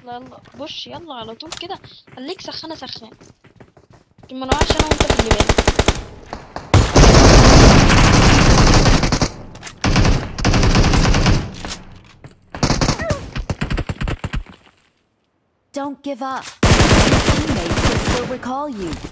يلا يلا بوش يلا على طول كده خليك سخانة سخان عشان ما نوقعش انا وانت في اللي بالك Don't give up. Your teammates will still recall you.